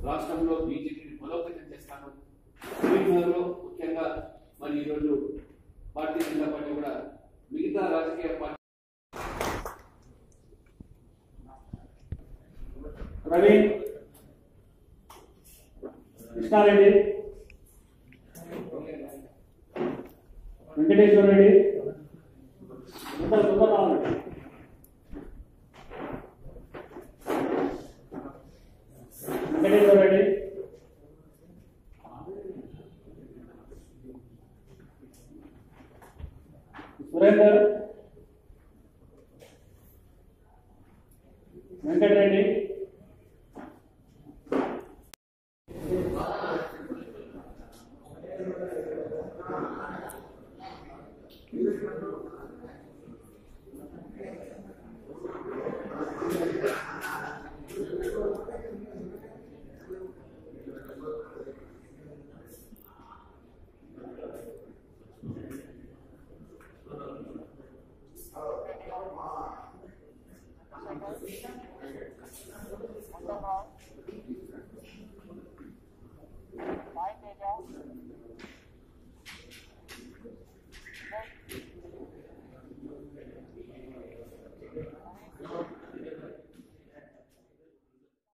రాష్ట్రంలో బీజేపీని బలోపేతం చేస్తాను కరీంనగర్లో ముఖ్యంగా మరి ఈరోజు భారతీయ జనతా పార్టీ కూడా మిగతా రాజకీయ పార్టీ రవి కృష్ణారెడ్డి వెంకటేశ్వర రెడ్డి తొందర తొందర రావాలి వెంకటేశ్వర రెడ్డి సురేందర్ వెంకటరెడ్డి Thank you.